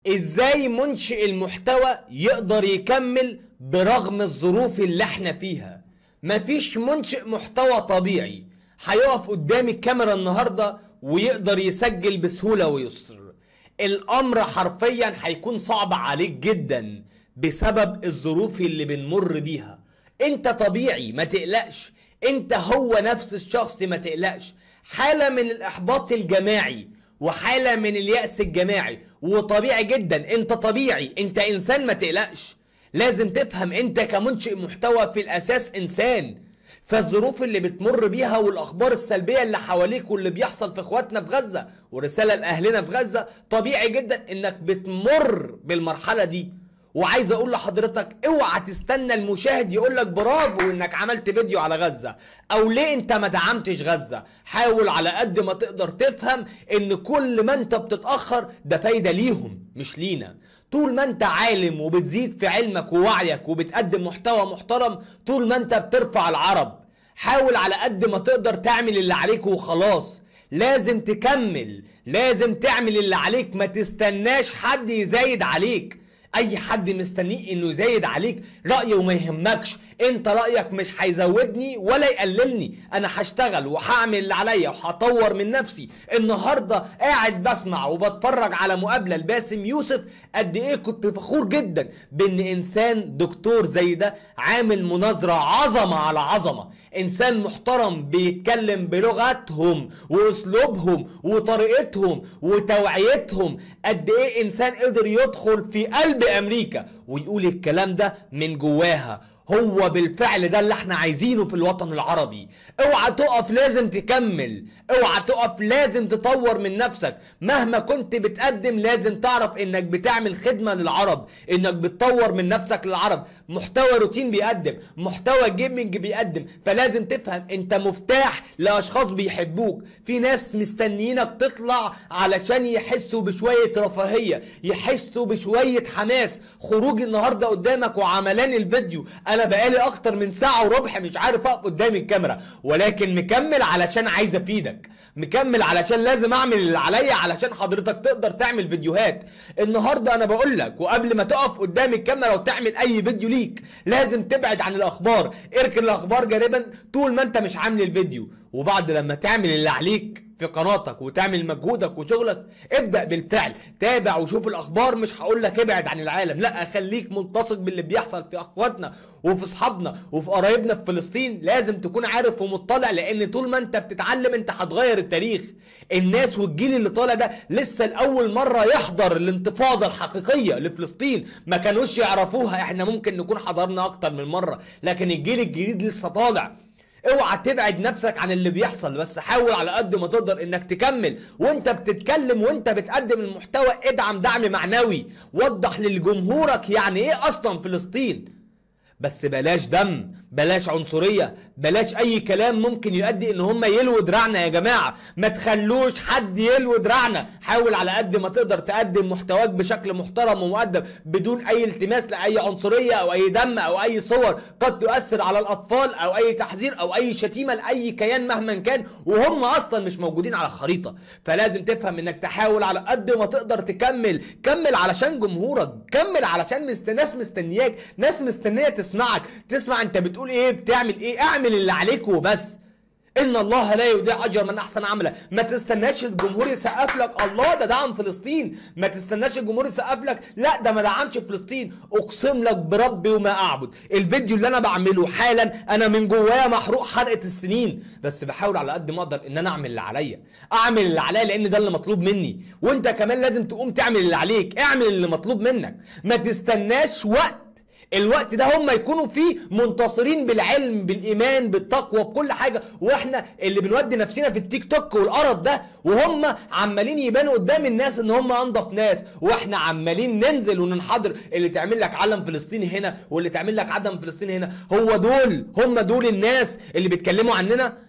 ازاي منشئ المحتوى يقدر يكمل برغم الظروف اللي احنا فيها مفيش منشئ محتوى طبيعي هيقف قدام الكاميرا النهارده ويقدر يسجل بسهوله ويسر الامر حرفيا هيكون صعب عليك جدا بسبب الظروف اللي بنمر بيها انت طبيعي ما تقلقش انت هو نفس الشخص ما تقلقش حالة من الاحباط الجماعي وحالة من اليأس الجماعي وطبيعي جدا انت طبيعي انت انسان ما تقلقش لازم تفهم انت كمنشئ محتوى في الاساس انسان فالظروف اللي بتمر بيها والاخبار السلبيه اللي حواليك واللي بيحصل في اخواتنا في غزه ورساله لاهلنا في غزه طبيعي جدا انك بتمر بالمرحله دي وعايز اقول لحضرتك اوعى تستنى المشاهد يقول لك برافو انك عملت فيديو على غزه او ليه انت ما دعمتش غزه حاول على قد ما تقدر تفهم ان كل ما انت بتتاخر ده فايده ليهم مش لينا طول ما انت عالم وبتزيد في علمك ووعيك وبتقدم محتوى محترم طول ما انت بترفع العرب حاول على قد ما تقدر تعمل اللي عليك وخلاص لازم تكمل لازم تعمل اللي عليك ما تستناش حد يزايد عليك اي حد مستنيه انه يزايد عليك رايه ما يهمكش انت رايك مش هيزودني ولا يقللني انا هشتغل وهعمل اللي عليا وهطور من نفسي النهارده قاعد بسمع وبتفرج على مقابله لباسم يوسف قد ايه كنت فخور جدا بان انسان دكتور زي ده عامل مناظره عظمه على عظمه انسان محترم بيتكلم بلغتهم واسلوبهم وطريقتهم وتوعيتهم قد ايه انسان قدر يدخل في قلب امريكا ويقول الكلام ده من جواها هو بالفعل ده اللي احنا عايزينه في الوطن العربي اوعى تقف لازم تكمل اوعى تقف لازم تطور من نفسك مهما كنت بتقدم لازم تعرف انك بتعمل خدمة للعرب انك بتطور من نفسك للعرب محتوى روتين بيقدم محتوى جيمنج بيقدم فلازم تفهم انت مفتاح لاشخاص بيحبوك في ناس مستنيينك تطلع علشان يحسوا بشوية رفاهية يحسوا بشوية حماس خروج النهاردة قدامك وعملان الفيديو انا بقالي اكتر من ساعة وربع مش عارف اقف قدام الكاميرا ولكن مكمل علشان عايز افيدك مكمل علشان لازم اعمل اللي عليا علشان حضرتك تقدر تعمل فيديوهات النهارده انا بقول لك وقبل ما تقف قدام الكاميرا وتعمل اي فيديو ليك لازم تبعد عن الاخبار اركن الاخبار جانبا طول ما انت مش عامل الفيديو وبعد لما تعمل اللي عليك في قناتك وتعمل مجهودك وشغلك ابدا بالفعل تابع وشوف الاخبار مش هقول لك ابعد عن العالم لا خليك ملتصق باللي بيحصل في اخواتنا وفي اصحابنا وفي قرايبنا في فلسطين لازم تكون عارف ومطلع لان طول ما انت بتتعلم انت هتغير التاريخ الناس والجيل اللي طالع ده لسه لاول مره يحضر الانتفاضه الحقيقيه لفلسطين ما كانوش يعرفوها احنا ممكن نكون حضرنا اكتر من مره لكن الجيل الجديد لسه طالع اوعى تبعد نفسك عن اللي بيحصل بس حاول على قد ما تقدر انك تكمل وانت بتتكلم وانت بتقدم المحتوى ادعم دعم معنوي وضح لجمهورك يعني ايه اصلا فلسطين بس بلاش دم بلاش عنصرية بلاش اي كلام ممكن يؤدي ان هم يلووا دراعنا يا جماعة ما تخلوش حد يلوي دراعنا حاول على قد ما تقدر تقدم محتواك بشكل محترم ومؤدب بدون اي التماس لاي عنصرية او اي دم او اي صور قد تؤثر على الاطفال او اي تحذير او اي شتيمة لاي كيان مهما كان وهم اصلا مش موجودين على الخريطة فلازم تفهم انك تحاول على قد ما تقدر تكمل كمل علشان جمهورك كمل علشان مست... ناس مستنياك ناس مستنية تسمعك تسمع انت بتقول ايه بتعمل ايه اعمل اللي عليك وبس ان الله لا يضيع اجر من احسن عملا ما تستناش الجمهور يسقف لك الله ده دعم فلسطين ما تستناش الجمهور يسقف لك لا ده ما دعمش فلسطين اقسم لك بربي وما اعبد الفيديو اللي انا بعمله حالا انا من جوايا محروق حرقه السنين بس بحاول على قد ما اقدر ان انا اعمل اللي عليا اعمل اللي عليا لان ده اللي مطلوب مني وانت كمان لازم تقوم تعمل اللي عليك اعمل اللي مطلوب منك ما تستناش وقت الوقت ده هم يكونوا فيه منتصرين بالعلم بالايمان بالتقوى بكل حاجه واحنا اللي بنودي نفسنا في التيك توك والقرف ده وهم عمالين يبانوا قدام الناس ان هم انضف ناس واحنا عمالين ننزل وننحضر اللي تعمل لك علم فلسطيني هنا واللي تعمل لك عدم فلسطيني هنا هو دول هم دول الناس اللي بيتكلموا عننا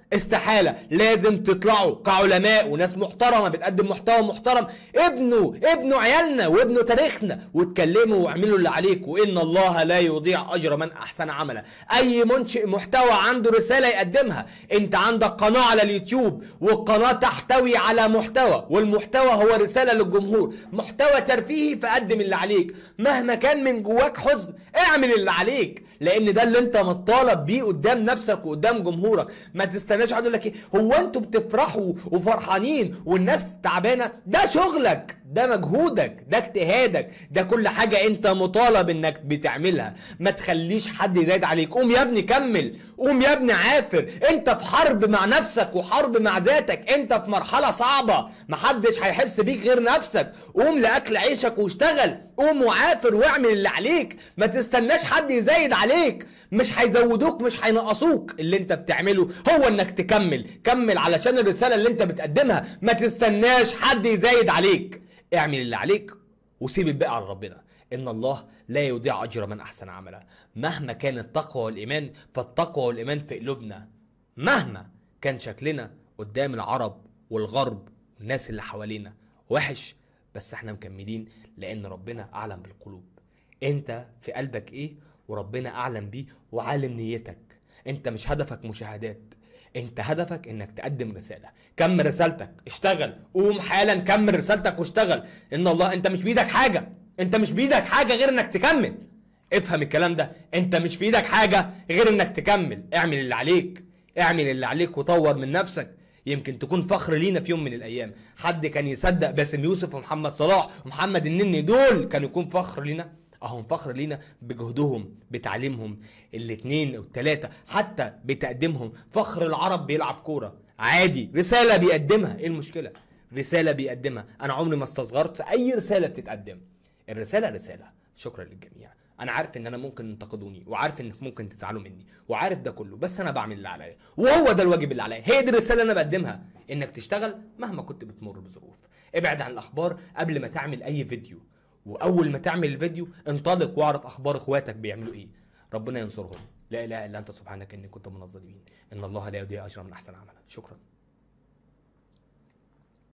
استحالة لازم تطلعوا كعلماء وناس محترمة بتقدم محتوى محترم ابنوا ابنوا عيالنا وابنوا تاريخنا واتكلموا واعملوا اللي عليكم وان الله لا يضيع اجر من احسن عملا اي منشئ محتوى عنده رسالة يقدمها انت عندك قناة على اليوتيوب والقناة تحتوي على محتوى والمحتوى هو رسالة للجمهور محتوى ترفيهي فقدم اللي عليك مهما كان من جواك حزن اعمل اللي عليك لان ده اللي انت مطالب بيه قدام نفسك وقدام جمهورك ما تستناش حد يقول لك ايه هو انتوا بتفرحوا وفرحانين والناس تعبانه ده شغلك ده مجهودك ده اجتهادك ده كل حاجة انت مطالب انك بتعملها ما تخليش حد يزايد عليك قوم يا ابني كمل قوم يا ابني عافر انت في حرب مع نفسك وحرب مع ذاتك انت في مرحلة صعبة محدش هيحس بيك غير نفسك قوم لأكل عيشك واشتغل قوم وعافر واعمل اللي عليك ما تستناش حد يزايد عليك مش هيزودوك مش هينقصوك اللي انت بتعمله هو انك تكمل كمل علشان الرسالة اللي انت بتقدمها ما تستناش حد يزايد عليك اعمل اللي عليك وسيب الباقي على ربنا ان الله لا يضيع اجر من احسن عملا مهما كان التقوى والايمان فالتقوى والايمان في قلوبنا مهما كان شكلنا قدام العرب والغرب والناس اللي حوالينا وحش بس احنا مكملين لان ربنا اعلم بالقلوب انت في قلبك ايه وربنا اعلم بيه وعالم نيتك انت مش هدفك مشاهدات انت هدفك انك تقدم رساله كمل رسالتك اشتغل قوم حالا كمل رسالتك واشتغل ان الله انت مش بايدك حاجه انت مش بايدك حاجه غير انك تكمل افهم الكلام ده انت مش في ايدك حاجه غير انك تكمل اعمل اللي عليك اعمل اللي عليك وطور من نفسك يمكن تكون فخر لينا في يوم من الايام حد كان يصدق باسم يوسف ومحمد صلاح ومحمد النني دول كانوا يكون فخر لينا اهم فخر لينا بجهدهم بتعليمهم الاثنين والثلاثه حتى بتقديمهم فخر العرب بيلعب كوره عادي رساله بيقدمها ايه المشكله رساله بيقدمها انا عمري ما استصغرت اي رساله بتتقدم الرساله رساله شكرا للجميع انا عارف ان انا ممكن ينتقدوني وعارف انك ممكن تزعلوا مني وعارف ده كله بس انا بعمل اللي عليا وهو ده الواجب اللي عليا هي دي الرساله اللي انا بقدمها انك تشتغل مهما كنت بتمر بظروف ابعد عن الاخبار قبل ما تعمل اي فيديو واول ما تعمل الفيديو انطلق واعرف اخبار اخواتك بيعملوا ايه ربنا ينصرهم لا اله الا انت سبحانك اني كنت من الظالمين ان الله لا يضيع اجر من احسن عملا شكرا